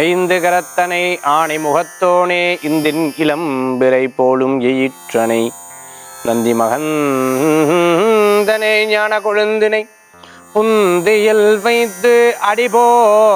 ஐந்து கரத்தனை ஆணை முகத்தோனே இந்தின் இளம் பிறை போலும் எயிற்றனை நந்தி மகந்தனை ஞான கொழுந்தினை புந்தியில் வைத்து அடிபோ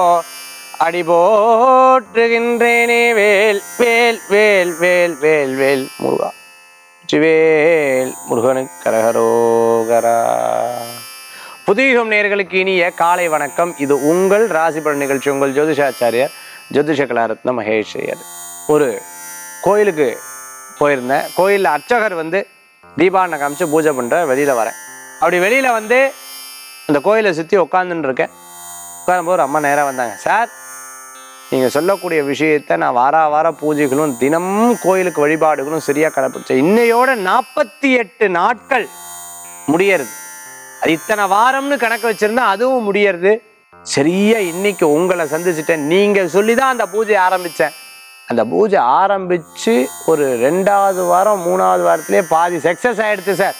அடிபோற்றுகின்றேனே வேல் வேல் வேல் வேல் வேல் வேல் முருகா வெற்றிவேல் முருகனுக்கு கரகரோகரா புதியுகம் நேர்களுக்கு இனிய காலை வணக்கம் இது உங்கள் ராசிபலன் நிகழ்ச்சி உங்கள் ஜோதிஷாச்சாரியர் ஜோதிஷ கலாரத்ன மகேஷ் ஐயர் ஒரு கோயிலுக்கு போயிருந்தேன் கோயிலில் அர்ச்சகர் வந்து தீபாவளி காமிச்சு பூஜை பண்ணுற வெளியில் வரேன் அப்படி வெளியில் வந்து அந்த கோயிலை சுற்றி உட்காந்துன்னு இருக்கேன் உட்காரும்போது ஒரு அம்மா நேராக வந்தாங்க சார் நீங்கள் சொல்லக்கூடிய விஷயத்தை நான் வார வார பூஜைகளும் தினமும் கோயிலுக்கு வழிபாடுகளும் சரியாக கடைப்பிடிச்சேன் இன்னையோட நாற்பத்தி எட்டு நாட்கள் முடியறது அது இத்தனை வாரம்னு கணக்கு வச்சிருந்தா அதுவும் முடியறது சரியா இன்னைக்கு உங்களை சந்திச்சிட்டேன் நீங்க சொல்லி தான் அந்த பூஜை ஆரம்பிச்சேன் அந்த பூஜை ஆரம்பிச்சு ஒரு ரெண்டாவது வாரம் மூணாவது வாரத்திலே பாதி சக்சஸ் ஆயிடுச்சு சார்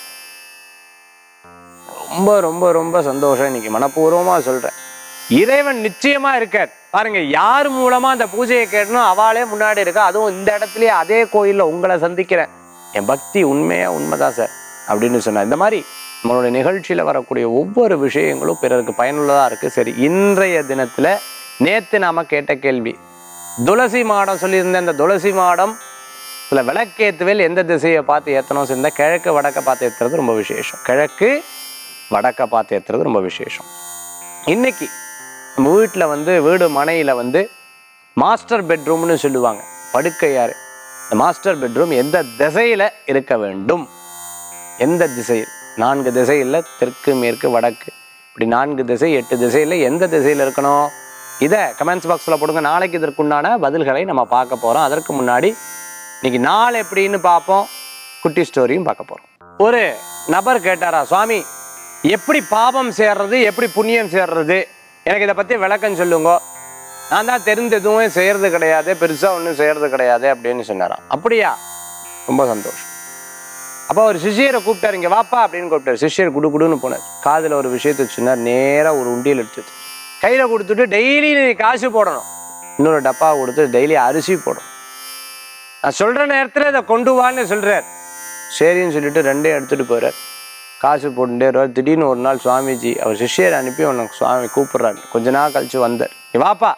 ரொம்ப ரொம்ப ரொம்ப சந்தோஷம் இன்னைக்கு மனப்பூர்வமா சொல்றேன் இறைவன் நிச்சயமா இருக்கார் பாருங்க யார் மூலமா அந்த பூஜையை கேட்டணும் அவளே முன்னாடி இருக்கா அதுவும் இந்த இடத்துலயே அதே கோயில்ல உங்களை சந்திக்கிறேன் என் பக்தி உண்மையா உண்மைதான் சார் அப்படின்னு சொன்னார் இந்த மாதிரி நம்மளுடைய நிகழ்ச்சியில வரக்கூடிய ஒவ்வொரு விஷயங்களும் பிறருக்கு பயனுள்ளதா இருக்கு சரி இன்றைய தினத்துல நேத்து நாம கேட்ட கேள்வி துளசி மாடம் சொல்லியிருந்த அந்த துளசி மாடம் இதில் விளக்கேத்துவேல் எந்த திசையை பார்த்து ஏற்றணும் சேர்ந்தா கிழக்கு வடக்க பார்த்து ஏற்றுறது ரொம்ப விசேஷம் கிழக்கு வடக்க பார்த்து ஏற்றுறது ரொம்ப விசேஷம் இன்னைக்கு நம்ம வீட்டில் வந்து வீடு மனையில் வந்து மாஸ்டர் பெட்ரூம்னு சொல்லுவாங்க படுக்கையாறு இந்த மாஸ்டர் பெட்ரூம் எந்த திசையில் இருக்க வேண்டும் எந்த திசையில் நான்கு திசையில் தெற்கு மேற்கு வடக்கு இப்படி நான்கு திசை எட்டு திசையில் எந்த திசையில் இருக்கணும் இதை கமெண்ட்ஸ் பாக்ஸில் போடுங்க நாளைக்கு இதற்குண்டான பதில்களை நம்ம பார்க்க போகிறோம் அதற்கு முன்னாடி இன்னைக்கு நாள் எப்படின்னு பார்ப்போம் குட்டி ஸ்டோரியும் பார்க்க போகிறோம் ஒரு நபர் கேட்டாரா சுவாமி எப்படி பாபம் சேர்றது எப்படி புண்ணியம் சேர்றது எனக்கு இதை பற்றி விளக்கம் சொல்லுங்க நான் தான் தெரிந்து எதுவும் செய்யறது கிடையாது பெருசாக ஒன்றும் செய்யறது கிடையாது அப்படின்னு சொன்னாராம் அப்படியா ரொம்ப சந்தோஷம் அப்போ ஒரு சிஷியரை கூப்பிட்டாரு இங்கே வாப்பா அப்படின்னு கூப்பிட்டாரு சிஷியர் குடு குடுன்னு போனார் காதில் ஒரு விஷயத்தை சொன்னார் நேராக ஒரு உண்டியல் எடுத்து வச்சு கையில் கொடுத்துட்டு டெய்லி நீ காசு போடணும் இன்னொரு டப்பா கொடுத்து டெய்லி அரிசி போடணும் நான் சொல்கிற நேரத்தில் இதை கொண்டு வான்னு சொல்கிறார் சரின்னு சொல்லிட்டு ரெண்டையும் எடுத்துகிட்டு போகிறார் காசு போட்டுட்டே வருவார் திடீர்னு ஒரு நாள் சுவாமிஜி அவர் சிஷ்யரை அனுப்பி உனக்கு சுவாமி கூப்பிடுறாரு கொஞ்ச நாள் கழிச்சு வந்தார் நீ வாப்பா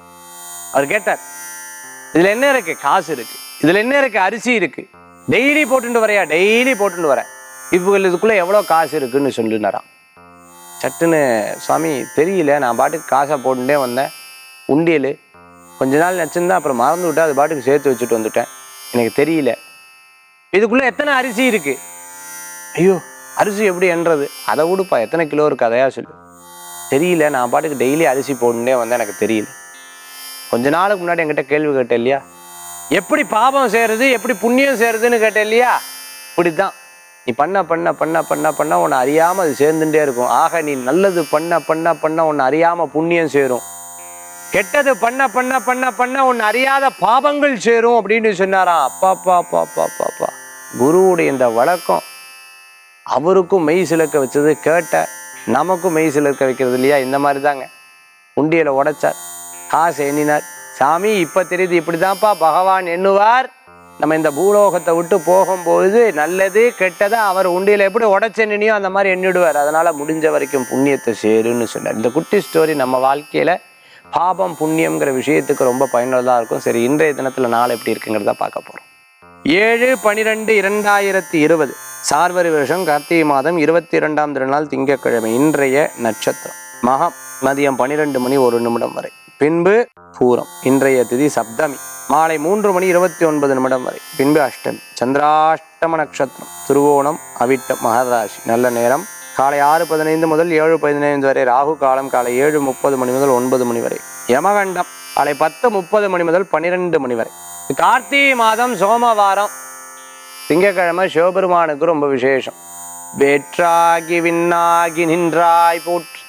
அவர் கேட்டார் இதில் என்ன இருக்கு காசு இருக்கு இதில் என்ன இருக்கு அரிசி இருக்கு டெய்லி போட்டுட்டு வரையா டெய்லி போட்டுட்டு வரேன் இப்போ இதுக்குள்ளே எவ்வளோ காசு இருக்குன்னு சொல்லினாராம் சட்டுன்னு சுவாமி தெரியல நான் பாட்டுக்கு காசை போட்டுட்டே வந்தேன் உண்டியல் கொஞ்ச நாள் நச்சுருந்தேன் அப்புறம் மறந்து விட்டு அது பாட்டுக்கு சேர்த்து வச்சுட்டு வந்துட்டேன் எனக்கு தெரியல இதுக்குள்ளே எத்தனை அரிசி இருக்கு ஐயோ அரிசி எப்படி என்றது அதை விடுப்பா எத்தனை கிலோ இருக்கு அதையா சொல்லு தெரியல நான் பாட்டுக்கு டெய்லி அரிசி போட்டுட்டே வந்தேன் எனக்கு தெரியல கொஞ்ச நாளுக்கு முன்னாடி என்கிட்ட கேள்வி கேட்டேன் இல்லையா எப்படி பாபம் செய்யறது எப்படி புண்ணியம் செய்யறதுன்னு கேட்டேன் இல்லையா இப்படித்தான் நீ பண்ண பண்ண பண்ண பண்ண பண்ண உன்னை அறியாம அது சேர்ந்துட்டே இருக்கும் ஆக நீ நல்லது பண்ண பண்ண பண்ண உன்னை அறியாம புண்ணியம் சேரும் கெட்டது பண்ண பண்ண பண்ண பண்ண உன்னை அறியாத பாபங்கள் சேரும் அப்படின்னு சொன்னாராம் அப்பா அப்பா அப்பா அப்பா அப்பா அப்பா குருவுடைய இந்த வழக்கம் அவருக்கும் மெய் சிலக்க வச்சது கேட்ட நமக்கும் மெய் சிலக்க வைக்கிறது இல்லையா இந்த மாதிரி தாங்க உண்டியலை உடைச்சார் காசு எண்ணினார் சாமி இப்போ தெரியுது இப்படிதான்ப்பா பகவான் எண்ணுவார் நம்ம இந்த பூலோகத்தை விட்டு போகும்போது நல்லது கெட்டதை அவர் உண்டியலை எப்படி உடைச்சு எண்ணினியோ அந்த மாதிரி எண்ணிடுவார் அதனால முடிஞ்ச வரைக்கும் புண்ணியத்தை சேருன்னு சொன்னார் இந்த குட்டி ஸ்டோரி நம்ம வாழ்க்கையில பாபம் புண்ணியம்ங்கிற விஷயத்துக்கு ரொம்ப பயனுள்ளதாக இருக்கும் சரி இன்றைய தினத்துல நாள் எப்படி இருக்குங்கிறத பார்க்க போறோம் ஏழு பனிரெண்டு இரண்டாயிரத்தி இருபது சார்வரி வருஷம் கார்த்திகை மாதம் இருபத்தி இரண்டாம் திருநாள் திங்கட்கிழமை இன்றைய நட்சத்திரம் மகம் மதியம் பனிரெண்டு மணி ஒரு நிமிடம் வரை பின்பு பூரம் இன்றைய திதி சப்தமி மாலை மூன்று மணி இருபத்தி ஒன்பது நிமிடம் வரை பின்பு அஷ்டமி சந்திராஷ்டம நட்சத்திரம் திருவோணம் அவிட்டம் மகராசி நல்ல நேரம் காலை ஆறு பதினைந்து முதல் ஏழு பதினைந்து வரை ராகு காலம் காலை ஏழு முப்பது மணி முதல் ஒன்பது மணி வரை யமகண்டம் காலை பத்து முப்பது மணி முதல் பன்னிரெண்டு மணி வரை கார்த்திகை மாதம் சோமவாரம் திங்கக்கிழமை சிவபெருமானுக்கு ரொம்ப விசேஷம் வேற்றாகி விண்ணாகி நின்றாய் போற்றி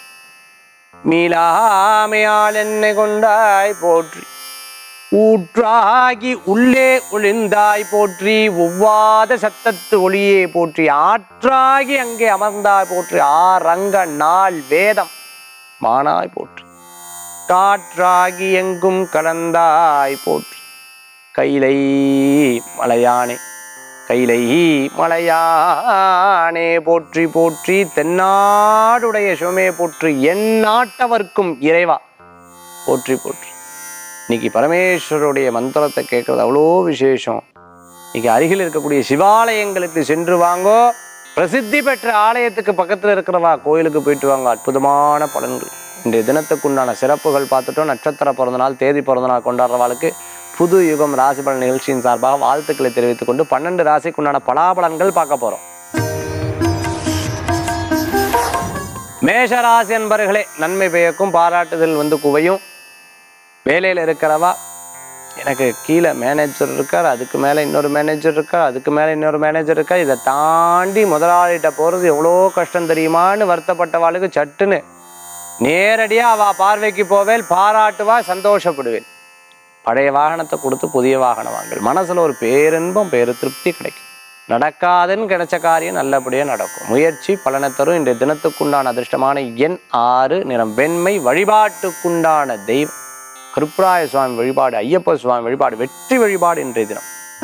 மீளாமையால் என்னை கொண்டாய் போற்றி ஊற்றாகி உள்ளே ஒளிந்தாய் போற்றி ஒவ்வாத சத்தத்து ஒளியே போற்றி ஆற்றாகி அங்கே அமர்ந்தாய் போற்றி ஆரங்க நாள் வேதம் மானாய் போற்றி காற்றாகி எங்கும் கலந்தாய் போற்றி கைலை மலையானே கைலை மலையானே போற்றி போற்றி தென்னாடுடைய சிவமே போற்றி என் நாட்டவர்க்கும் இறைவா போற்றி போற்றி இன்னைக்கு பரமேஸ்வருடைய மந்திரத்தை கேட்கறது அவ்வளோ விசேஷம் இன்னைக்கு அருகில் இருக்கக்கூடிய சிவாலயங்களுக்கு சென்று வாங்கோ பிரசித்தி பெற்ற ஆலயத்துக்கு பக்கத்தில் இருக்கிறவா கோயிலுக்கு போயிட்டு வாங்க அற்புதமான பலன்கள் இன்றைய தினத்துக்குண்டான சிறப்புகள் பார்த்துட்டோம் நட்சத்திர பிறந்த நாள் தேதி பிறந்த நாள் கொண்டாடுறவாளுக்கு புது யுகம் ராசி பலன் நிகழ்ச்சியின் சார்பாக வாழ்த்துக்களை தெரிவித்துக் கொண்டு பன்னெண்டு ராசிக்குண்டான பலாபலன்கள் பார்க்க போறோம் மேஷராசி அன்பர்களே நன்மை பெயக்கும் பாராட்டுதல் வந்து குவையும் வேலையில் இருக்கிறவா எனக்கு கீழே மேனேஜர் இருக்கார் அதுக்கு மேலே இன்னொரு மேனேஜர் இருக்கார் அதுக்கு மேலே இன்னொரு மேனேஜர் இருக்கார் இதை தாண்டி முதலாளிகிட்ட போகிறது எவ்வளோ கஷ்டம் தெரியுமான்னு வருத்தப்பட்டவாளுக்கு சட்டுன்னு நேரடியாக அவள் பார்வைக்கு போவேல் பாராட்டுவா சந்தோஷப்படுவேன் பழைய வாகனத்தை கொடுத்து புதிய வாகனம் வாங்கல் மனசில் ஒரு பேரின்பம் பேரு திருப்தி கிடைக்கும் நடக்காதுன்னு கிடைச்ச காரியம் நல்லபடியாக நடக்கும் முயற்சி பலனை தரும் இன்றைய தினத்துக்குண்டான அதிர்ஷ்டமான எண் ஆறு நிறம் வெண்மை வழிபாட்டுக்குண்டான தெய்வம் கருப்பராய சுவாமி வழிபாடு ஐயப்ப சுவாமி வழிபாடு வெற்றி வழிபாடு இன்றைய தினம்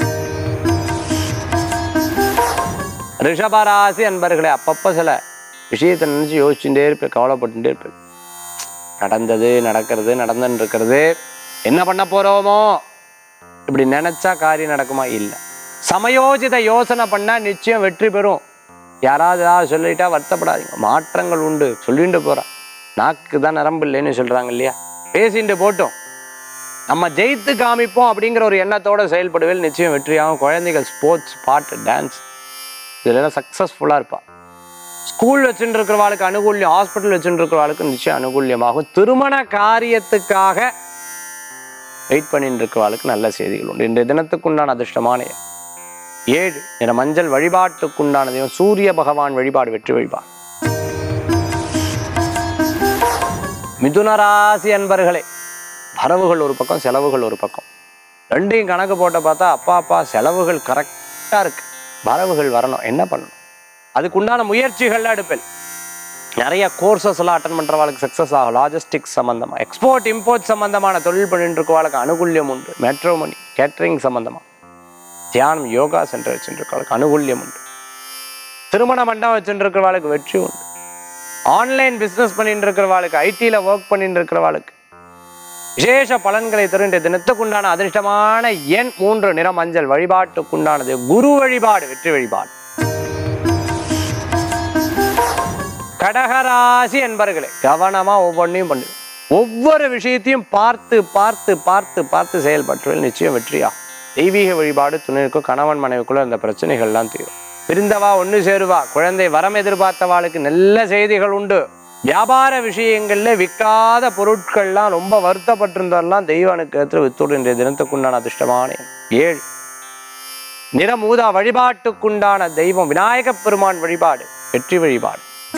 ரிஷபராசி அன்பர்களே அப்பப்போ சில விஷயத்தை நினைச்சு யோசிச்சுட்டே இருப்பேன் கவலைப்பட்டுட்டே இருப்பேன் நடந்தது நடக்கிறது நடந்துன்னு இருக்கிறது என்ன பண்ண போறோமோ இப்படி நினைச்சா காரியம் நடக்குமா இல்லை சமயோஜித யோசனை பண்ணா நிச்சயம் வெற்றி பெறும் யாராவது ஏதாவது சொல்லிட்டா வருத்தப்படாதீங்க மாற்றங்கள் உண்டு சொல்லிட்டு போறா நாக்கு தான் நரம்பு இல்லைன்னு சொல்றாங்க இல்லையா பேசிட்டு போட்டோம் நம்ம ஜெயித்து காமிப்போம் அப்படிங்கிற ஒரு எண்ணத்தோட செயல்படுவேல் நிச்சயம் வெற்றியாகும் குழந்தைகள் ஸ்போர்ட்ஸ் பாட்டு டான்ஸ் இதெல்லாம் சக்ஸஸ்ஃபுல்லாக இருப்பா ஸ்கூல் வச்சுட்டு இருக்கிறவாளுக்கு அனுகூல்யம் ஹாஸ்பிட்டல் வச்சுட்டு இருக்கிறவாளுக்கு நிச்சயம் அனுகூல்யமாகும் திருமண காரியத்துக்காக வெயிட் பண்ணிட்டு இருக்கிறவாளுக்கு நல்ல செய்திகள் உண்டு இன்றைய தினத்துக்குண்டான அதிர்ஷ்டமான எண் ஏழு என மஞ்சள் வழிபாட்டுக்குண்டான தெய்வம் சூரிய பகவான் வழிபாடு வெற்றி வழிபாடு மிதுன ராசி அன்பர்களே வரவுகள் ஒரு பக்கம் செலவுகள் ஒரு பக்கம் ரெண்டையும் கணக்கு போட்ட பார்த்தா அப்பா அப்பா செலவுகள் கரெக்டாக இருக்கு வரவுகள் வரணும் என்ன பண்ணணும் அதுக்குண்டான முயற்சிகள்லாம் எடுப்பேன் நிறைய கோர்சஸ் எல்லாம் அட்டன் பண்ணுறவாளுக்கு சக்ஸஸ் ஆகும் லாஜிஸ்டிக்ஸ் சம்மந்தமாக எக்ஸ்போர்ட் இம்போர்ட் சம்மந்தமான தொழில் பண்ணிட்டு இருக்கவாளுக்கு அனுகூல்யம் உண்டு மெட்ரோமணி கேட்டரிங் சம்மந்தமாக தியானம் யோகா சென்டர் வச்சுட்டு இருக்கவாளுக்கு அனுகூல்யம் உண்டு திருமண மண்டபம் வச்சுட்டு இருக்கிறவாளுக்கு வெற்றி உண்டு ஆன்லைன் பிஸ்னஸ் பண்ணிட்டு இருக்கிறவாளுக்கு ஐடியில் ஒர்க் பண்ணிட்டு இருக்கிறவாளுக்கு விசேஷ பலன்களை தரும் இன்றைய தினத்துக்குண்டான அதிர்ஷ்டமான எண் மூன்று நிற மஞ்சள் வழிபாட்டுக்குண்டானது குரு வழிபாடு வெற்றி வழிபாடு கடகராசி என்பர்களே கவனமா ஒவ்வொன்றையும் பண்ணு ஒவ்வொரு விஷயத்தையும் பார்த்து பார்த்து பார்த்து பார்த்து செயல்பற்றுவதில் நிச்சயம் வெற்றியா தெய்வீக வழிபாடு துணைக்கும் கணவன் மனைவிக்குள்ள அந்த பிரச்சனைகள்லாம் தீரும் பிரிந்தவா ஒன்று சேருவா குழந்தை வரம் எதிர்பார்த்தவாளுக்கு நல்ல செய்திகள் உண்டு வியாபார விஷயங்கள்ல விற்காத பொருட்கள்லாம் ரொம்ப வருத்தப்பட்டிருந்தவரெல்லாம் தெய்வ அனுக்கிரகத்தில் வித்தோடு இன்றைய தினத்துக்குண்டான அதிர்ஷ்டமான எண் ஏழு நிறமூதா வழிபாட்டுக்குண்டான தெய்வம் விநாயகப் பெருமான் வழிபாடு வெற்றி வழிபாடு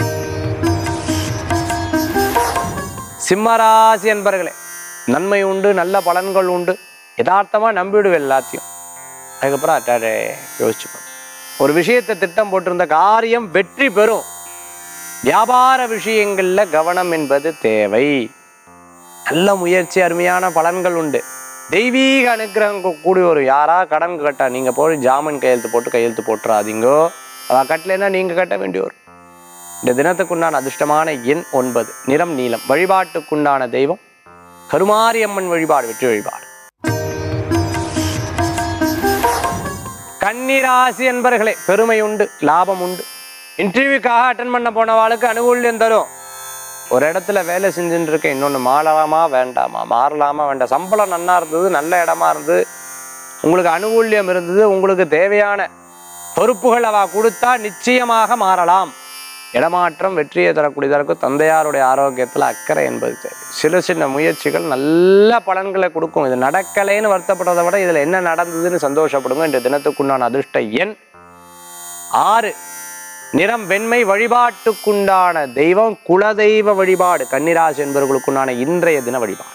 சிம்மராசி என்பர்களே நன்மை உண்டு நல்ல பலன்கள் உண்டு யதார்த்தமா நம்பிவிடுவேன் எல்லாத்தையும் அதுக்கப்புறம் அட்டாடே யோசிச்சுப்பேன் ஒரு விஷயத்தை திட்டம் போட்டிருந்த காரியம் வெற்றி பெறும் வியாபார விஷயங்கள்ல கவனம் என்பது தேவை நல்ல முயற்சி அருமையான பலன்கள் உண்டு தெய்வீக அனுக்கிரகம் கூ- கூடி ஒரு யாரா கடன் கட்டா நீங்க போய் ஜாமீன் கையெழுத்து போட்டு கையெழுத்து போட்டுறாதீங்கோ அவ கட்டலைன்னா நீங்க கட்ட வேண்டி வரும் இந்த தினத்துக்குண்டான அதிர்ஷ்டமான எண் ஒன்பது நிறம் நீலம் வழிபாட்டுக்குண்டான தெய்வம் கருமாரியம்மன் வழிபாடு வெற்றி வழிபாடு கன்னிராசி என்பர்களே பெருமை உண்டு லாபம் உண்டு இன்டர்வியூக்காக அட்டன் பண்ண போனவாளுக்கு அனுகூல்யம் தரும் ஒரு இடத்துல வேலை செஞ்சுட்டு இருக்கேன் இன்னொன்று மாறலாமா வேண்டாமா மாறலாமா வேண்டாம் சம்பளம் நன்னா இருந்தது நல்ல இடமா இருந்தது உங்களுக்கு அனுகூல்யம் இருந்தது உங்களுக்கு தேவையான பொறுப்புகள் அவ கொடுத்தா நிச்சயமாக மாறலாம் இடமாற்றம் வெற்றியை தரக்கூடியதாக இருக்கும் தந்தையாருடைய ஆரோக்கியத்தில் அக்கறை என்பது தேவை சில சின்ன முயற்சிகள் நல்ல பலன்களை கொடுக்கும் இது நடக்கலைன்னு வருத்தப்படுறதை விட இதில் என்ன நடந்ததுன்னு சந்தோஷப்படுங்க இந்த தினத்துக்குண்டான அதிர்ஷ்ட எண் ஆறு நிறம் வெண்மை வழிபாட்டுக்குண்டான தெய்வம் குலதெய்வ வழிபாடு கன்னிராசி என்பவர்களுக்குண்டான இன்றைய தின வழிபாடு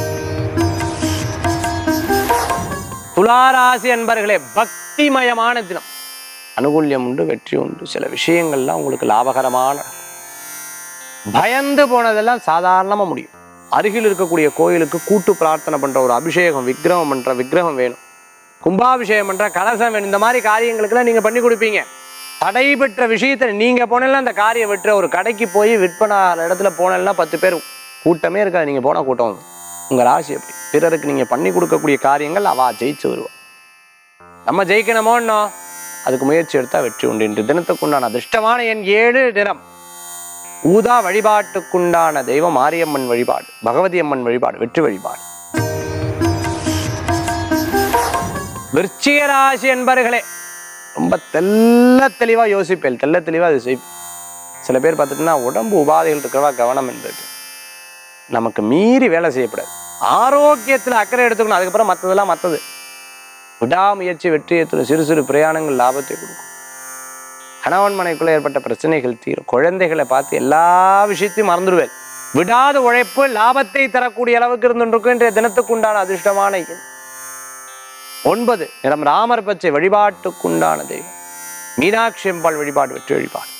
துளாராசி அன்பர்களே பக்திமயமான தினம் அனுகூல்யம் உண்டு வெற்றி உண்டு சில விஷயங்கள்லாம் உங்களுக்கு லாபகரமான பயந்து போனதெல்லாம் சாதாரணமா முடியும் அருகில் இருக்கக்கூடிய கோயிலுக்கு கூட்டு பிரார்த்தனை பண்ற ஒரு அபிஷேகம் விக்கிரகம் பண்ற விக்கிரகம் வேணும் கும்பாபிஷேகம் பண்ற கலசம் வேணும் இந்த மாதிரி காரியங்களுக்கெல்லாம் நீங்க பண்ணி கொடுப்பீங்க தடைபெற்ற விஷயத்த நீங்க போனீங்கன்னா அந்த காரியம் விட்டுற ஒரு கடைக்கு போய் விற்பனை ஆகிற இடத்துல போனேன்னா பத்து பேர் கூட்டமே இருக்காது நீங்க போன கூட்டம் வரும். உங்க ராசி எப்படி பிறருக்கு நீங்க பண்ணி கொடுக்கக்கூடிய காரியங்கள் அவ ஜெயிச்சு வருவா நம்ம ஜெயிக்கணுமோன்னோ அதுக்கு முயற்சி எடுத்தா வெற்றி உண்டு இன்று தினத்துக்குண்டான அதிர்ஷ்டமான என் ஏழு நிறம் ஊதா வழிபாட்டுக்குண்டான தெய்வம் மாரியம்மன் வழிபாடு பகவதி அம்மன் வழிபாடு வெற்றி வழிபாடு விருச்சிக ராசி என்பர்களே ரொம்ப தெல்ல தெளிவா யோசிப்பேன் தெல்ல தெளிவா அது செய்ப்பேன் சில பேர் பார்த்துட்டுன்னா உடம்பு உபாதைகள் இருக்கிறவா கவனம் என்பது நமக்கு மீறி வேலை செய்யக்கூடாது ஆரோக்கியத்தில் அக்கறை எடுத்துக்கணும் அதுக்கப்புறம் மற்றதெல்லாம் மற்றது விடாமுயற்சி வெற்றியை தரும் சிறு சிறு பிரயாணங்கள் லாபத்தை கொடுக்கும் கணவன் மனைக்குள்ள ஏற்பட்ட பிரச்சனைகள் தீரும் குழந்தைகளை பார்த்து எல்லா விஷயத்தையும் மறந்துடுவேன் விடாத உழைப்பு லாபத்தை தரக்கூடிய அளவுக்கு இருந்துருக்கும் இன்றைய தினத்துக்குண்டான அதிர்ஷ்டமான எண் ஒன்பது நிறம் ராமர் பச்சை வழிபாட்டுக்குண்டான தெய்வம் மீனாட்சி அம்பாள் வழிபாடு வெற்றி வழிபாடு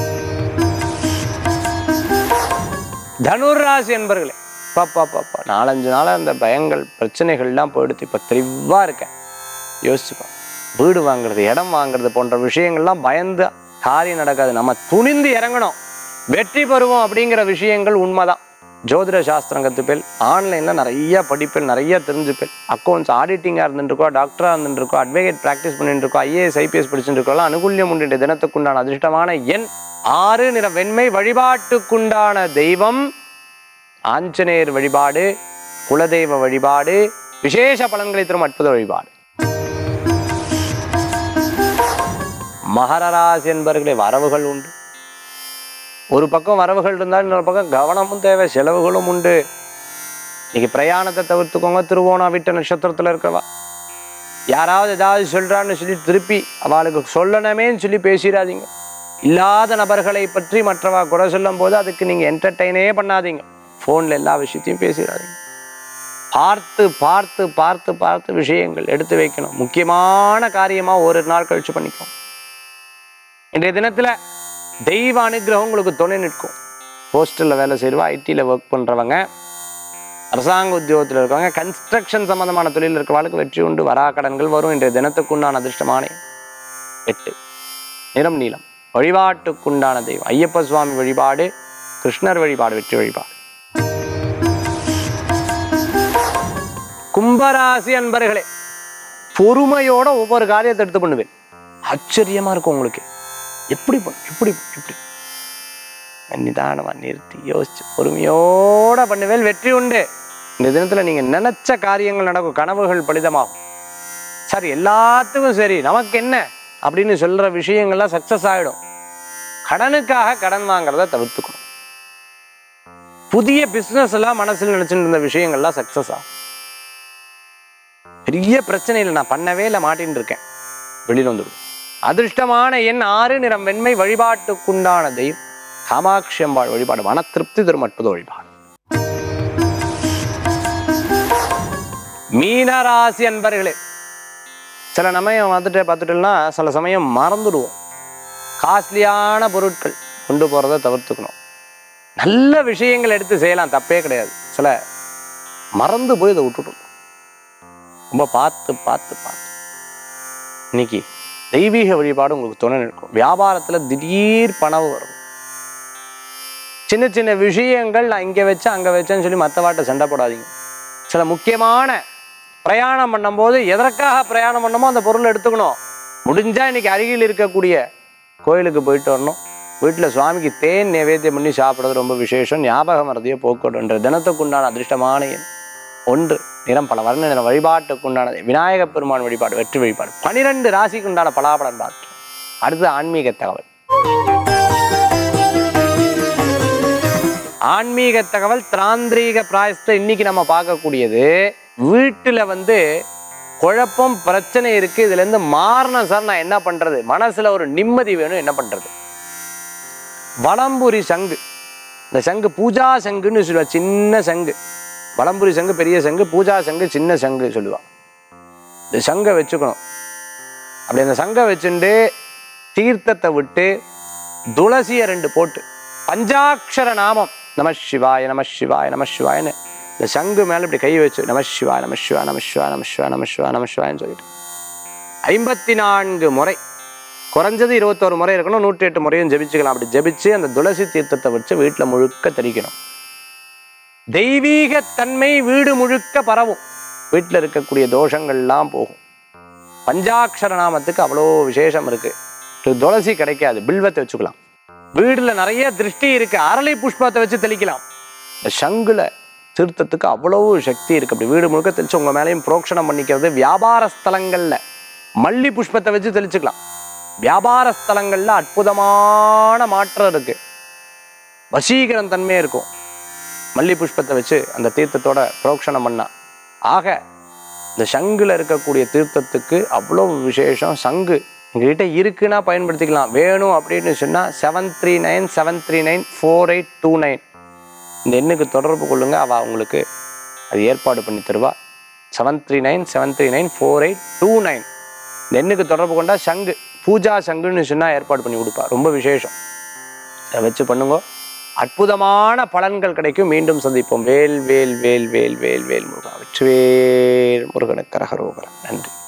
தனுர் ராசி என்பர்களே பாப்பா பாப்பா நாலஞ்சு நாளா அந்த பயங்கள் பிரச்சனைகள்லாம் போயிடுத்து இப்ப தெளிவா இருக்கேன் யோசிச்சுப்பா வீடு வாங்குறது இடம் வாங்குறது போன்ற விஷயங்கள்லாம் பயந்து காரியம் நடக்காது நம்ம துணிந்து இறங்கணும் வெற்றி பெறுவோம் அப்படிங்கிற விஷயங்கள் உண்மைதான் ஜோதிட சாஸ்திரம் கற்றுப்பேல் ஆன்லைனில் நிறைய படிப்பேல் நிறைய தெரிஞ்சுப்பேல் அக்கௌண்ட்ஸ் ஆடிட்டிங்காக இருந்துருக்கோ டாக்டராக இருந்துருக்கோ அட்வொகேட் ப்ராக்டிஸ் பண்ணிட்டு இருக்கோ ஐஏஎஸ் ஐபிஎஸ் படிச்சுட்டு இருக்கோம் அனுகூல்யம் உண்டு தினத்துக்குண்டான அதிர்ஷ்டமான எண் ஆறு நிற வெண்மை வழிபாட்டுக்குண்டான தெய்வம் ஆஞ்சநேயர் வழிபாடு குலதெய்வ வழிபாடு விசேஷ பலன்களை தரும் அற்புத வழிபாடு மகர ராசி என்பர்களே வரவுகள் உண்டு ஒரு பக்கம் வரவுகள் இருந்தால் இன்னொரு பக்கம் கவனமும் தேவை செலவுகளும் உண்டு இன்னைக்கு பிரயாணத்தை தவிர்த்துக்கோங்க திருவோணா விட்ட நட்சத்திரத்துல இருக்கிறவா யாராவது ஏதாவது சொல்றான்னு சொல்லி திருப்பி அவளுக்கு சொல்லணுமேன்னு சொல்லி பேசிடாதீங்க இல்லாத நபர்களை பற்றி மற்றவா குறை சொல்லும் போது அதுக்கு நீங்க என்டர்டெயினே பண்ணாதீங்க ஃபோன்ல எல்லா விஷயத்தையும் பேசிடாதீங்க பார்த்து பார்த்து பார்த்து பார்த்து விஷயங்கள் எடுத்து வைக்கணும் முக்கியமான காரியமா ஒரு நாள் கழிச்சு பண்ணிக்கோ இன்றைய தினத்துல தெய்வ அனுகிரகம் உங்களுக்கு துணை நிற்கும் ஹோஸ்டலில் வேலை செய்வா ஐடியில் ஒர்க் பண்ணுறவங்க அரசாங்க உத்தியோகத்தில் இருக்கவங்க கன்ஸ்ட்ரக்ஷன் சம்பந்தமான தொழில் இருக்கிறவங்களுக்கு வெற்றி உண்டு வரா கடன்கள் வரும் இன்றைய தினத்துக்குண்டான அதிர்ஷ்டமான எண். எட்டு நிறம் நீளம் வழிபாட்டுக்குண்டான தெய்வம் ஐயப்ப சுவாமி வழிபாடு கிருஷ்ணர் வழிபாடு வெற்றி வழிபாடு கும்பராசி அன்பர்களே பொறுமையோட ஒவ்வொரு காரியத்தை எடுத்து பண்ணுவேன் ஆச்சரியமா இருக்கும் உங்களுக்கு எப்படி பண்ண எப்படி எப்படி நிதானமா நிறுத்தி யோசிச்சு பொறுமையோட பண்ணுவேல் வெற்றி உண்டு இந்த தினத்துல நீங்க நினைச்ச காரியங்கள் நடக்கும் கனவுகள் பலிதமாகும் சரி எல்லாத்துக்கும் சரி நமக்கு என்ன அப்படின்னு சொல்ற விஷயங்கள்லாம் சக்சஸ் ஆயிடும் கடனுக்காக கடன் வாங்குறத தவிர்த்துக்கணும் புதிய பிசினஸ் எல்லாம் மனசுல நினைச்சுட்டு இருந்த விஷயங்கள்லாம் சக்சஸ் ஆகும் பெரிய பிரச்சனை இல்லை நான் பண்ணவே இல்லை மாட்டின்னு இருக்கேன் வெளியில் வந்துடும் அதிர்ஷ்டமான எண் ஆறு நிறம் வெண்மை வழிபாட்டுக்குண்டான தெய்வம் காமாட்சி அம்பாள் வழிபாடு மன திருப்தி தரும் அற்புத வழிபாடு மீனராசி அன்பர்களே சில சமயம் வந்துட்டு பார்த்துட்டோம்னா சில சமயம் மறந்துடுவோம் காஸ்ட்லியான பொருட்கள் கொண்டு போகிறத தவிர்த்துக்கணும் நல்ல விஷயங்கள் எடுத்து செய்யலாம் தப்பே கிடையாது சில மறந்து போய் இதை விட்டுட்டோம் ரொம்ப பார்த்து பார்த்து பார்த்து இன்னைக்கு தெய்வீக வழிபாடு உங்களுக்கு துணை நிற்கும் வியாபாரத்துல திடீர் பணம் வரும் சின்ன சின்ன விஷயங்கள் நான் இங்க வச்சேன் அங்க வச்சேன்னு சொல்லி மற்றவாட்ட சண்டை போடாதீங்க சில முக்கியமான பிரயாணம் பண்ணும்போது எதற்காக பிரயாணம் பண்ணமோ அந்த பொருளை எடுத்துக்கணும் முடிஞ்சா இன்னைக்கு அருகில் இருக்கக்கூடிய கோயிலுக்கு போயிட்டு வரணும் வீட்டில் சுவாமிக்கு தேன் நைவேத்தியம் பண்ணி சாப்பிட்றது ரொம்ப விசேஷம் ஞாபகம் மறதியை போக்கணுன்ற தினத்துக்குண்டான அதிர்ஷ்டமான எண் ஒன்று நிறம் பல வர்ண நிறம் வழிபாட்டுக்குண்டானது விநாயக பெருமான் வழிபாடு வெற்றி வழிபாடு பனிரெண்டு ராசிக்கு உண்டான பலாபலன் பார்த்து அடுத்து ஆன்மீக தகவல் ஆன்மீக தகவல் திராந்திரீக பிராயசத்தை இன்னைக்கு நம்ம பார்க்கக்கூடியது வீட்டுல வந்து குழப்பம் பிரச்சனை இருக்கு இதுல இருந்து மாறணும் சார் நான் என்ன பண்றது மனசுல ஒரு நிம்மதி வேணும் என்ன பண்றது வலம்புரி சங்கு இந்த சங்கு பூஜா சங்குன்னு சொல்லுவா சின்ன சங்கு வலம்புரி சங்கு பெரிய சங்கு பூஜா சங்கு சின்ன சங்கு சொல்லுவா இந்த சங்கை வச்சுக்கணும் அப்படி அந்த சங்கை வச்சுட்டு தீர்த்தத்தை விட்டு துளசியை ரெண்டு போட்டு பஞ்சாட்சர நாமம் நம சிவாய நம சிவாய நம சிவாயன்னு இந்த சங்கு மேலே இப்படி கை வச்சு நம சிவாய நம சிவாய நம சிவாய நம சிவாய நம சிவாய நம சிவாயன்னு சொல்லிட்டு ஐம்பத்தி நான்கு முறை குறைஞ்சது இருபத்தோரு முறை இருக்கணும் நூற்றி எட்டு முறையும் ஜெபிச்சுக்கலாம் அப்படி ஜெபிச்சு அந்த துளசி தீர்த்தத்தை வச்சு வீட்டில் முழுக்க தெளிக்கணும் தெய்வீக தன்மை வீடு முழுக்க பரவும் வீட்டில் இருக்கக்கூடிய தோஷங்கள்லாம் போகும் பஞ்சாட்சர நாமத்துக்கு அவ்வளோ விசேஷம் இருக்கு இது துளசி கிடைக்காது பில்வத்தை வச்சுக்கலாம் வீடுல நிறைய திருஷ்டி இருக்கு அரளி புஷ்பத்தை வச்சு தெளிக்கலாம் இந்த சங்குல தீர்த்தத்துக்கு அவ்வளவு சக்தி இருக்கு அப்படி வீடு முழுக்க தெளிச்சு உங்க மேலேயும் புரோக்ஷணம் பண்ணிக்கிறது வியாபார ஸ்தலங்கள்ல மல்லி புஷ்பத்தை வச்சு தெளிச்சுக்கலாம் வியாபார ஸ்தலங்கள்ல அற்புதமான மாற்றம் இருக்கு வசீகரம் தன்மை இருக்கும் மல்லி புஷ்பத்தை வச்சு அந்த தீர்த்தத்தோட புரோக்ஷணம் பண்ணா ஆக இந்த சங்குல இருக்கக்கூடிய தீர்த்தத்துக்கு அவ்வளோ விசேஷம் சங்கு எங்ககிட்ட இருக்குன்னா பயன்படுத்திக்கலாம் வேணும் அப்படின்னு சொன்னால் seven three nine seven three nine four eight two nine இந்த எண்ணுக்கு தொடர்பு கொள்ளுங்க அவள் உங்களுக்கு அது ஏற்பாடு பண்ணி தருவா seven three nine seven three nine four eight two nine இந்த எண்ணுக்கு தொடர்பு கொண்டா சங்கு பூஜா சங்குன்னு சொன்னால் ஏற்பாடு பண்ணி கொடுப்பா ரொம்ப விசேஷம் அதை வச்சு பண்ணுங்க அற்புதமான பலன்கள் கிடைக்கும் மீண்டும் சந்திப்போம் வேல் வேல் வேல் வேல் வேல் வேல் முருகா வெற்றிவேல் முருகனுக்கு கரகரோகரன் நன்றி